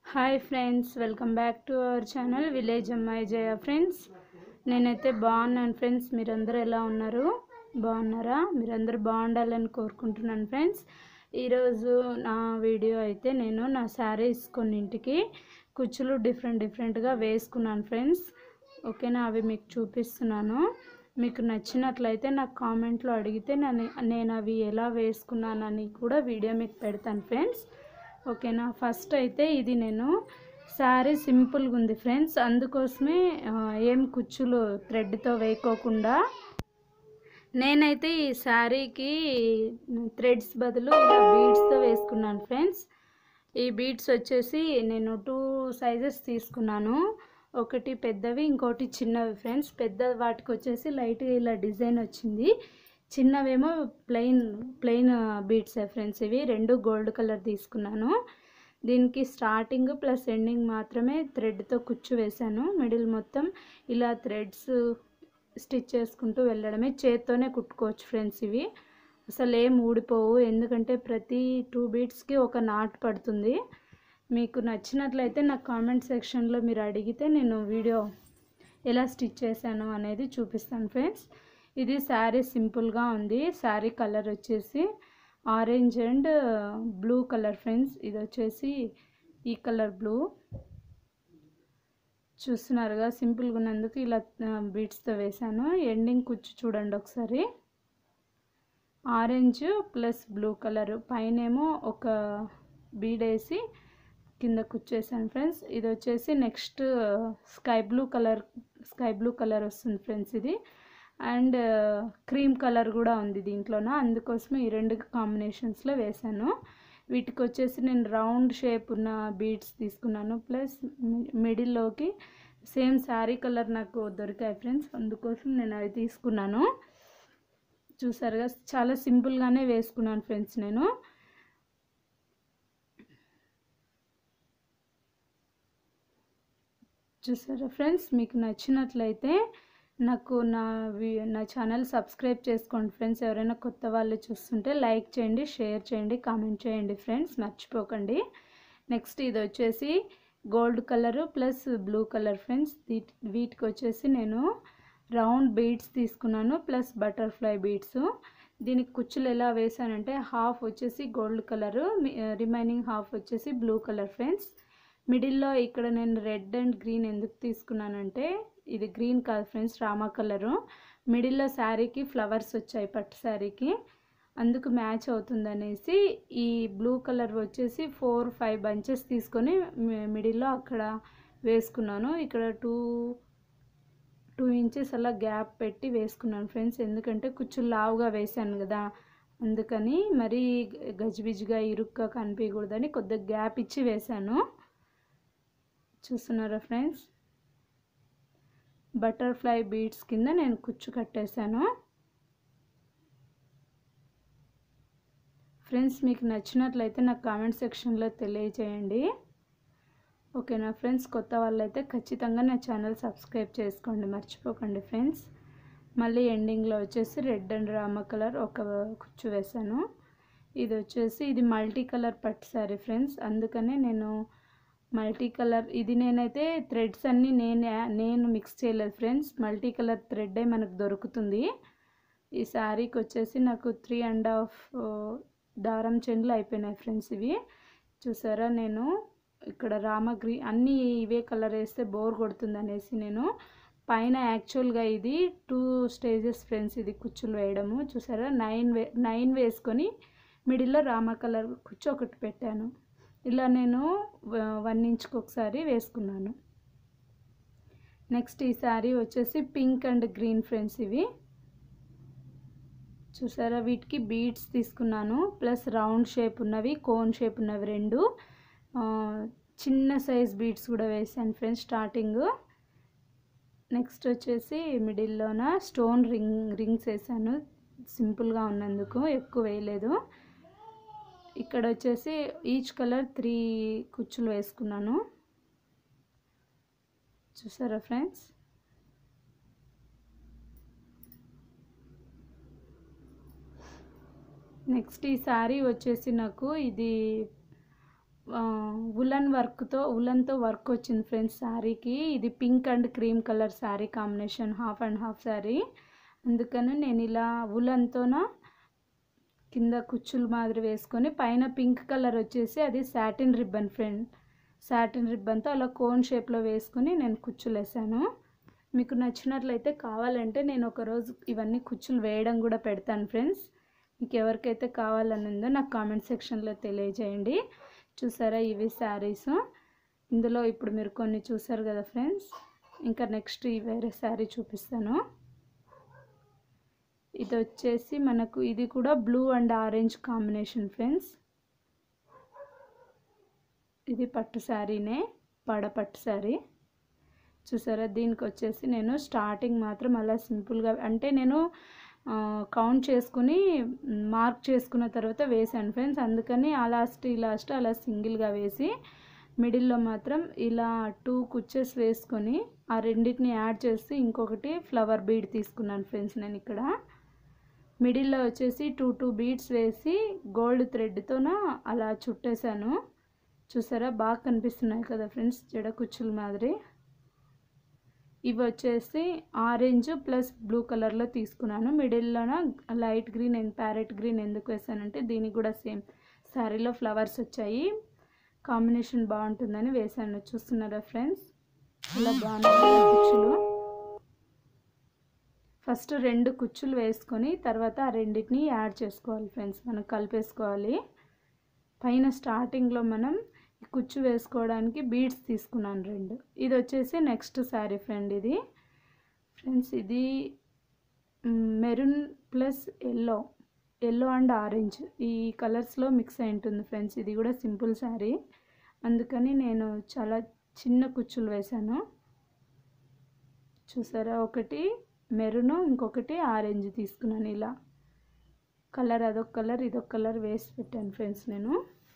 hi friends welcome back to our channel village అమ్మాయి Jaya friends నేనైతే బాగున్నాను ఫ్రెండ్స్ మీరందరూ ఎలా ఉన్నారు బాగున్నారా మీరందరూ బాగుండాలని కోరుకుంటున్నాను ఫ్రెండ్స్ ఈరోజు నా వీడియో అయితే నేను నా శారీస్ కొన్నింటికి కుచ్చులు డిఫరెంట్ డిఫరెంట్గా వేసుకున్నాను ఫ్రెండ్స్ ఓకేనా అవి మీకు చూపిస్తున్నాను మీకు నచ్చినట్లయితే నాకు కామెంట్లో అడిగితే నేను నేను అవి ఎలా వేసుకున్నానని కూడా వీడియో మీకు పెడతాను ఫ్రెండ్స్ ఓకేనా ఫస్ట్ అయితే ఇది నేను శారీ సింపుల్గా ఉంది ఫ్రెండ్స్ అందుకోసమే ఆ, ఏం కుచ్చులు థ్రెడ్తో వేయకోకుండా నేనైతే ఈ శారీకి థ్రెడ్స్ బదులు ఇలా బీడ్స్తో వేసుకున్నాను ఫ్రెండ్స్ ఈ బీడ్స్ వచ్చేసి నేను టూ సైజెస్ తీసుకున్నాను ఒకటి పెద్దవి ఇంకోటి చిన్నవి ఫ్రెండ్స్ పెద్ద వాటికి వచ్చేసి లైట్గా ఇలా డిజైన్ వచ్చింది చిన్నవేమో ప్లెయిన్ ప్లెయిన్ బీడ్స్ ఫ్రెండ్స్ ఇవి రెండు గోల్డ్ కలర్ తీసుకున్నాను దీనికి స్టార్టింగ్ ప్లస్ ఎండింగ్ మాత్రమే థ్రెడ్తో కుచ్చు వేశాను మిడిల్ మొత్తం ఇలా థ్రెడ్స్ స్టిచ్ చేసుకుంటూ వెళ్ళడమే చేత్తోనే కుట్టుకోవచ్చు ఫ్రెండ్స్ ఇవి అసలు ఏం ఊడిపోవు ఎందుకంటే ప్రతి టూ బీట్స్కి ఒక నాట్ పడుతుంది మీకు నచ్చినట్లయితే నాకు కామెంట్ సెక్షన్లో మీరు అడిగితే నేను వీడియో ఎలా స్టిచ్ చేశాను అనేది చూపిస్తాను ఫ్రెండ్స్ ఇది శారీ సింపుల్గా ఉంది శారీ కలర్ వచ్చేసి orange and blue colour friends ఇది వచ్చేసి ఈ కలర్ బ్లూ చూస్తున్నారుగా సింపుల్గా ఉన్నందుకు ఇలా బీట్స్తో వేశాను ఎండింగ్ కుచ్చు చూడండి ఒకసారి ఆరెంజ్ ప్లస్ బ్లూ కలర్ పైనేమో ఒక బీడ్ వేసి కింద కుచ్చేసాను ఫ్రెండ్స్ ఇది వచ్చేసి next sky blue colour sky blue colour వస్తుంది ఫ్రెండ్స్ ఇది అండ్ క్రీమ్ కలర్ కూడా ఉంది దీంట్లోన అందుకోసం ఈ రెండు కాంబినేషన్స్లో వేశాను వీటికి వచ్చేసి నేను రౌండ్ షేప్ ఉన్న బీడ్స్ తీసుకున్నాను ప్లస్ మిడిల్లోకి సేమ్ శారీ కలర్ నాకు దొరికాయి ఫ్రెండ్స్ అందుకోసం నేను అవి తీసుకున్నాను చూసారుగా చాలా సింపుల్గానే వేసుకున్నాను ఫ్రెండ్స్ నేను చూసారా ఫ్రెండ్స్ మీకు నచ్చినట్లయితే నాకు నా వి- నా ఛానల్ సబ్స్క్రైబ్ చేసుకోండి ఫ్రెండ్స్ ఎవరైనా కొత్త వాళ్ళు చూస్తుంటే లైక్ చేయండి షేర్ చేయండి కామెంట్ చేయండి ఫ్రెండ్స్ మర్చిపోకండి నెక్స్ట్ ఇది వచ్చేసి gold colour plus blue colour friends వీటి వీటికి వచ్చేసి నేను రౌండ్ బీడ్స్ తీసుకున్నాను ప్లస్ బటర్ఫ్లై బీడ్స్ దీనికి కుచ్చులు ఎలా వేసానంటే హాఫ్ వచ్చేసి గోల్డ్ కలరు రిమైనింగ్ హాఫ్ వచ్చేసి బ్లూ కలర్ ఫ్రెండ్స్ మిడిల్లో ఇక్కడ నేను రెడ్ అండ్ గ్రీన్ ఎందుకు తీసుకున్నానంటే ఇది గ్రీన్ కాదు ఫ్రెండ్స్ రామా కలరు మిడిల్లో శారీకి ఫ్లవర్స్ వచ్చాయి పట్టు శారీకి అందుకు మ్యాచ్ అవుతుందనేసి ఈ బ్లూ కలర్ వచ్చేసి ఫోర్ ఫైవ్ బంచెస్ తీసుకొని మి- మిడిల్లో అక్కడ వేసుకున్నాను ఇక్కడ టూ టూ ఇంచెస్ అలా గ్యాప్ పెట్టి వేసుకున్నాను ఫ్రెండ్స్ ఎందుకంటే కొంచెం లావుగా వేసాను కదా అందుకని మరీ గజిబిజిగా ఇరుగ్గా కనిపించకూడదని కొద్దిగా గ్యాప్ ఇచ్చి వేశాను చూస్తున్నారా ఫ్రెండ్స్ బటర్ఫ్లై బీడ్స్ కింద నేను కుచ్చు కట్టేశాను ఫ్రెండ్స్ మీకు నచ్చినట్లయితే నాకు కామెంట్ సెక్షన్లో తెలియజేయండి ఓకేనా ఫ్రెండ్స్ కొత్త వాళ్ళైతే ఖచ్చితంగా నా ఛానల్ సబ్స్క్రైబ్ చేసుకోండి మర్చిపోకండి ఫ్రెండ్స్ మళ్ళీ ఎండింగ్లో వచ్చేసి రెడ్ అండ్ రామ కలర్ ఒక కుచ్చు వేశాను ఇది వచ్చేసి ఇది మల్టీ కలర్ పట్టు శారీ ఫ్రెండ్స్ అందుకనే నేను మల్టీ కలర్ ఇది నేనైతే థ్రెడ్స్ అన్నీ నేను నేను మిక్స్ చేయలేదు ఫ్రెండ్స్ మల్టీ కలర్ థ్రెడ్డే మనకు దొరుకుతుంది ఈ శారీకి వచ్చేసి నాకు త్రీ అండ్ హాఫ్ దారం చెండ్లు అయిపోయినాయి ఫ్రెండ్స్ ఇవి చూసారా నేను ఇక్కడ రామగ్రీ అన్నీ ఇవే కలర్ వేస్తే బోర్ కొడుతుంది అనేసి నేను పైన యాక్చువల్గా ఇది టూ స్టేజెస్ ఫ్రెండ్స్ ఇది కుచ్చులు వేయడము చూసారా నైన్ వే నైన్ వేసుకొని మిడిల్లో రామ కలర్ కుచ్చు ఒకటి పెట్టాను ఇలా నేను వన్ ఇంచ్కి ఒకసారి వేసుకున్నాను నెక్స్ట్ ఈ శారీ వచ్చేసి పింక్ అండ్ గ్రీన్ ఫ్రెండ్స్ ఇవి చూసారా వీటికి బీడ్స్ తీసుకున్నాను ప్లస్ రౌండ్ షేప్ ఉన్నవి కోన్ షేప్ ఉన్నవి రెండు ఆ, చిన్న సైజ్ బీడ్స్ కూడా వేసాను ఫ్రెండ్స్ స్టార్టింగ్ నెక్స్ట్ వచ్చేసి మిడిల్లోన స్టోన్ రింగ్ రింగ్స్ వేసాను సింపుల్గా ఉన్నందుకు ఎక్కువ వేయలేదు ఇక్కడ వచ్చేసి ఈచ్ కలర్ త్రీ కుచ్చులు వేసుకున్నాను చూసారా ఫ్రెండ్స్ నెక్స్ట్ ఈ శారీ వచ్చేసి నాకు ఇది ఉలన్ వర్క్తో ఉలన్తో వర్క్ వచ్చింది ఫ్రెండ్స్ శారీకి ఇది pink and cream colour sari combination half and half sari అందుకని నేను ఇలా ఉలన్తోన కింద కుచ్చులు మాదిరి వేసుకొని పైన పింక్ కలర్ వచ్చేసి అది సాటిన్ రిబ్బన్ ఫ్రెండ్ సాటిన్ రిబ్బన్తో అలా కోన్ షేప్లో వేసుకొని నేను కుచ్చులు వేసాను మీకు నచ్చినట్లయితే కావాలంటే నేను ఒకరోజు ఇవన్నీ కుచ్చులు వేయడం కూడా పెడతాను ఫ్రెండ్స్ మీకు ఎవరికైతే కావాలని ఉందో నాకు కామెంట్ సెక్షన్లో తెలియజేయండి చూసారా ఇవి శారీస్ ఇందులో ఇప్పుడు మీరు కొన్ని చూసారు కదా ఫ్రెండ్స్ ఇంకా నెక్స్ట్ ఈ వేరే శారీ చూపిస్తాను ఇది వచ్చేసి మనకు ఇది కూడా blue and orange combination friends ఇది పట్టు శారీనే పడ పట్టు శారీ చూసారా దీనికి వచ్చేసి నేను స్టార్టింగ్ మాత్రం అలా సింపుల్గా అంటే నేను కౌంట్ చేసుకుని మార్క్ చేసుకున్న తర్వాత వేసాను ఫ్రెండ్స్ అందుకని ఆ లాస్ట్ ఈ లాస్ట్ అలా సింగిల్గా వేసి మిడిల్లో మాత్రం ఇలా టూ కుచ్చెస్ వేసుకొని ఆ రెండింటిని యాడ్ చేసి ఇంకొకటి ఫ్లవర్ బీడ్ తీసుకున్నాను ఫ్రెండ్స్ నేను ఇక్కడ మిడిల్లో వచ్చేసి టూ టూ బీడ్స్ వేసి గోల్డ్ థ్రెడ్తోన అలా చుట్టేశాను చూసారా బాగా కనిపిస్తున్నాయి కదా ఫ్రెండ్స్ జడ కుచ్చుల మాదిరి ఇవి వచ్చేసి ఆరెంజ్ ప్లస్ బ్లూ కలర్లో తీసుకున్నాను మిడిల్లోన light green and parrot green ఎందుకు వేసానంటే దీనికి కూడా సేమ్ శారీలో ఫ్లవర్స్ వచ్చాయి కాంబినేషన్ బాగుంటుందని వేసాను చూస్తున్నారా ఫ్రెండ్స్ చాలా బాగున్నాయి కుచ్చులు ఫస్ట్ రెండు కుచ్చులు వేసుకొని తర్వాత ఆ రెండింటిని యాడ్ చేసుకోవాలి ఫ్రెండ్స్ మనం కలిపేసుకోవాలి పైన స్టార్టింగ్లో మనం ఈ కుచ్చు వేసుకోవడానికి బీడ్స్ తీసుకున్నాను రెండు ఇది వచ్చేసి నెక్స్ట్ శారీ ఫ్రెండ్ ఇది ఫ్రెండ్స్ ఇది maroon plus yellow yellow and orange ఈ కలర్స్లో మిక్స్ అయి ఉంటుంది ఫ్రెండ్స్ ఇది కూడా సింపుల్ శారీ అందుకని నేను చాలా చిన్న కుచ్చులు వేశాను చూసారా ఒకటి మెరూన్ ఇంకొకటి ఆరెంజ్ తీసుకున్నాను ఇలా కలర్ అదొక కలర్ ఇదొక కలర్ వేసి పెట్టాను ఫ్రెండ్స్ నేను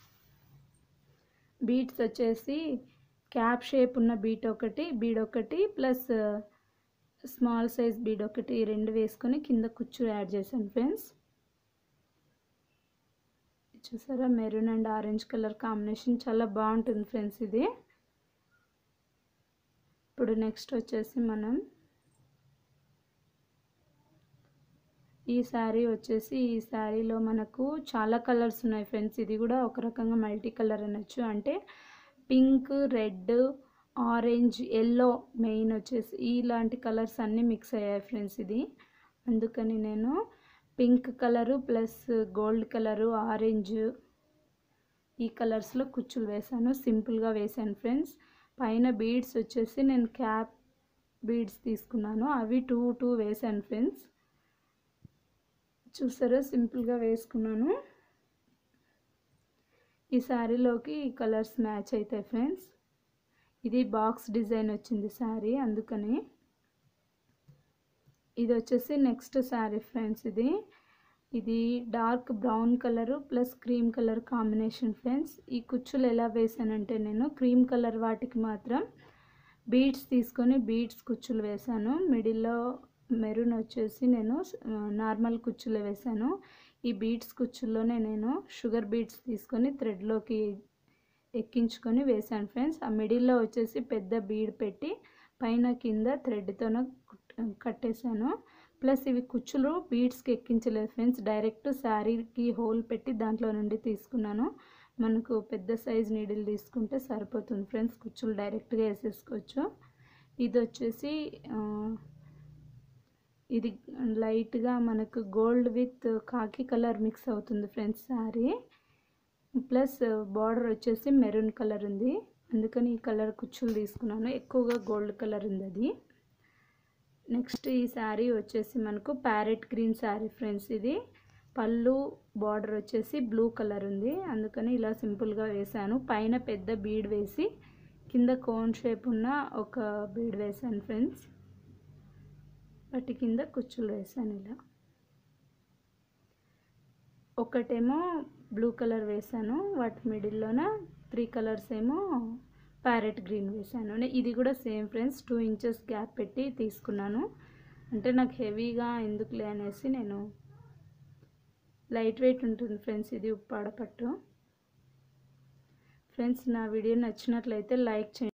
బీట్స్ వచ్చేసి క్యాప్ షేప్ ఉన్న బీట్ ఒకటి బీడ్ ఒకటి ప్లస్ స్మాల్ సైజ్ బీడ్ ఒకటి ఈ రెండు వేసుకొని కింద కుచ్చు యాడ్ చేశాను ఫ్రెండ్స్ చూసారా maroon and orange colour combination చాలా బాగుంటుంది ఫ్రెండ్స్ ఇది ఇప్పుడు నెక్స్ట్ వచ్చేసి మనం ఈ శారీ వచ్చేసి ఈ శారీలో మనకు చాలా కలర్స్ ఉన్నాయి ఫ్రెండ్స్ ఇది కూడా ఒక రకంగా మల్టీ కలర్ అనొచ్చు అంటే pink red orange yellow main వచ్చేసి ఇలాంటి కలర్స్ అన్నీ మిక్స్ అయ్యాయి ఫ్రెండ్స్ ఇది అందుకని నేను pink colour plus gold colour orange ఈ కలర్స్లో కుచ్చులు వేసాను సింపుల్గా వేసాను ఫ్రెండ్స్ పైన బీడ్స్ వచ్చేసి నేను క్యాప్ బీడ్స్ తీసుకున్నాను అవి టూ టూ వేసాను ఫ్రెండ్స్ చూసారా సింపుల్గా వేసుకున్నాను ఈ శారీలోకి ఈ కలర్స్ మ్యాచ్ అవుతాయి ఫ్రెండ్స్ ఇది బాక్స్ డిజైన్ వచ్చింది శారీ అందుకని ఇది వచ్చేసి నెక్స్ట్ శారీ ఫ్రెండ్స్ ఇది ఇది dark brown colour plus cream colour combination friends ఈ కుచ్చులు ఎలా వేసానంటే నేను క్రీమ్ కలర్ వాటికి మాత్రం బీడ్స్ తీసుకొని బీడ్స్ కుచ్చులు వేసాను మిడిల్లో మెరూన్ వచ్చేసి నేను నార్మల్ కుచ్చులు వేసాను ఈ బీడ్స్ కుచ్చుల్లోనే నేను షుగర్ బీడ్స్ తీసుకొని థ్రెడ్లోకి ఎక్కించుకొని వేసాను ఫ్రెండ్స్ ఆ మిడిల్లో వచ్చేసి పెద్ద బీడ్ పెట్టి పైన కింద థ్రెడ్తోన కట్టేశాను ప్లస్ ఇవి కుచ్చులు బీడ్స్కి ఎక్కించలేదు ఫ్రెండ్స్ డైరెక్ట్ శారీకి హోల్ పెట్టి దాంట్లో నుండి తీసుకున్నాను మనకు పెద్ద సైజ్ నీడిల్ తీసుకుంటే సరిపోతుంది ఫ్రెండ్స్ కుచ్చులు డైరెక్ట్గా వేసేసుకోవచ్చు ఇది వచ్చేసి ఇది లైట్గా మనకు gold with khaki colour mix అవుతుంది ఫ్రెండ్స్ శారీ ప్లస్ బార్డర్ వచ్చేసి మెరూన్ కలర్ ఉంది అందుకని ఈ కలర్ కుచ్చులు తీసుకున్నాను ఎక్కువగా గోల్డ్ కలర్ ఉంది అది నెక్స్ట్ ఈ శారీ వచ్చేసి మనకు ప్యారెట్ గ్రీన్ శారీ ఫ్రెండ్స్ ఇది పళ్ళు బార్డర్ వచ్చేసి బ్లూ కలర్ ఉంది అందుకని ఇలా సింపుల్గా వేసాను పైన పెద్ద బీడ్ వేసి కింద కోన్ షేప్ ఉన్న ఒక బీడ్ వేసాను ఫ్రెండ్స్ వాటి కింద కుచ్చులు వేసాను ఇలా ఒకటేమో బ్లూ కలర్ వేసాను వాటి మిడిల్లోన త్రీ కలర్స్ ఏమో ప్యారెట్ గ్రీన్ వేసాను నే- ఇది కూడా same friends two inches gap పెట్టి తీసుకున్నాను అంటే నాకు హెవీగా ఎందుకులే అనేసి నేను లైట్ వెయిట్ ఉంటుంది ఫ్రెండ్స్ ఇది ఉప్పాడ పట్టు ఫ్రెండ్స్ నా వీడియో నచ్చినట్లయితే లైక్ చేయండి